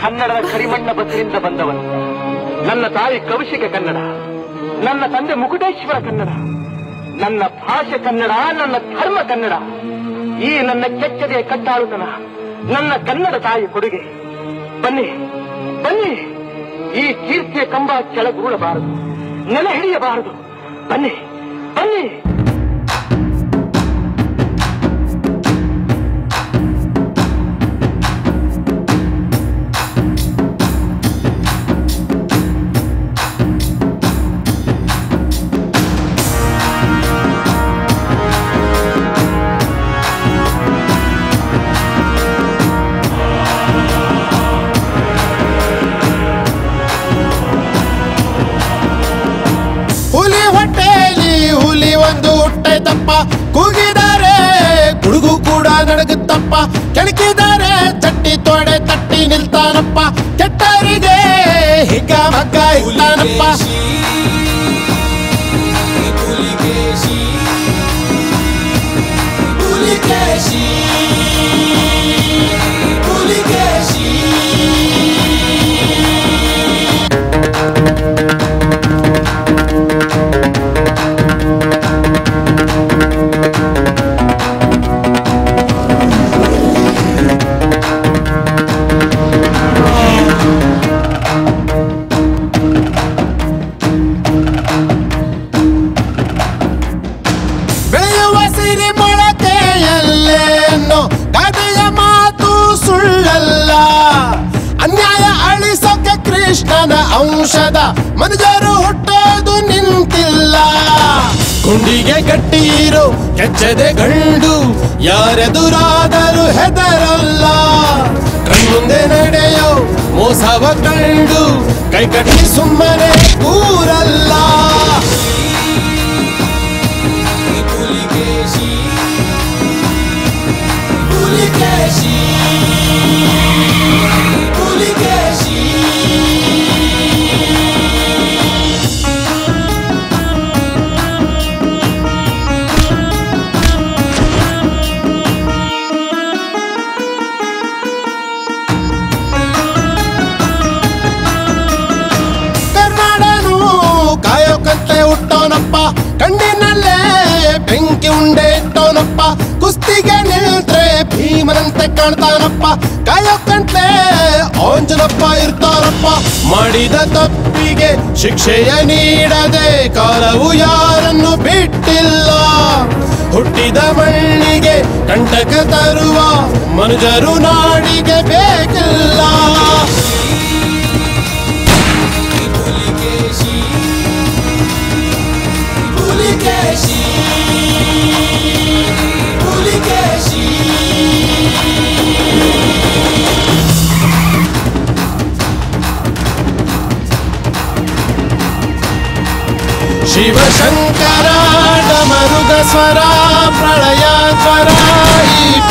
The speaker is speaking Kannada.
ಕನ್ನಡದ ಕರಿಮಣ್ಣ ಬಸರಿಂದ ಬಂದವನು ನನ್ನ ತಾಯಿ ಕೌಶಿಕ ಕನ್ನಡ ನನ್ನ ತಂದೆ ಮುಕುಟೇಶ್ವರ ಕನ್ನಡ ನನ್ನ ಭಾಷೆ ಕನ್ನಡ ನನ್ನ ಧರ್ಮ ಕನ್ನಡ ಈ ನನ್ನ ಕೆಚ್ಚದೆ ಕಟ್ಟಾಳುತನ ನನ್ನ ಕನ್ನಡ ತಾಯಿ ಕೊಡುಗೆ ಬನ್ನಿ ಬನ್ನಿ ಈ ಕೀರ್ತಿಯ ಕಂಬ ಕೆಳಗೂಡಬಾರದು ನೆಲೆ ಹಿಡಿಯಬಾರದು ಬನ್ನಿ ಬನ್ನಿ ಹುಲಿ ಹೊಟ್ಟೆಲಿ ಹುಲಿ ಒಂದು ಹುಟ್ಟೈತಪ್ಪ ಕೂಗಿದರೆ ಗುಡುಗು ಕೂಡ ನಡಗುತ್ತಪ್ಪ ಕೆಣಕಿದರೆ ಚಟ್ಟಿ ತೊಡೆ ತಟ್ಟಿ ನಿಲ್ತಾನಪ್ಪ ಕೆಟ್ಟರಿಗೆ ಹಿಗ್ಗ ಮಗ್ಗ ಇರ್ತಾನಪ್ಪ ಬೆಳೆಯುವ ಸಿರಿ ಮೊಳಕೆಯಲ್ಲೇ ಅನ್ನೋ ಗಾದೆಯ ಮಾತು ಸುಳ್ಳಲ್ಲ ಅನ್ಯಾಯ ಅಳಿಸೋಕೆ ಕೃಷ್ಣನ ಅಂಶದ ಮನುಜರು ಹುಟ್ಟೋದು ನಿಂತಿಲ್ಲ ಗುಂಡಿಗೆ ಗಟ್ಟಿರು ಕೆಚ್ಚದೆ ಗಂಡು ಯಾರೆದುರಾದರೂ ಹೆದರಲ್ಲ ಕಣ್ಮುಂದೆ ನಡೆಯೋ ಮೋಸವ ಕಂಡು ಕೈ ಕಟ್ಟಿ ಸುಮ್ಮನೆ ಕೂರಲ್ಲ ಕರ್ನಾಡನು ಕಾಯೋಕಂತೆ ಹುಟ್ಟೋನಪ್ಪ ಕಣ್ಣಿನಲ್ಲೇ ಬೆಂಕಿ ಉಂಡೆ ಇಟ್ಟೋನಪ್ಪ ಕುಸ್ತಿಗೆ ನಿಲ್ತ್ರೆ ಭೀಮನಂತೆ ಕಾಣ್ತಾನಪ್ಪ ಕಾಯೋಕಂಟ್ಲೆ ಆಂಜನಪ್ಪ ಇರ್ತಾರಪ್ಪ ಮಾಡಿದ ತಪ್ಪಿಗೆ ಶಿಕ್ಷೆಯ ನೀಡದೆ ಕಾಲವು ಯಾರನ್ನು ಬಿಟ್ಟಿಲ್ಲ ಹುಟ್ಟಿದ ಮಣ್ಣಿಗೆ ಕಂಟಕ ತರುವ ಮನುಜರು ನಾಡಿಗೆ ಬೇಕಿಲ್ಲ ಶಿವಶಂಕರ ಡಮರುಗ ಸ್ವರ ಪ್ರಳಯ ಸ್ವರ ಈ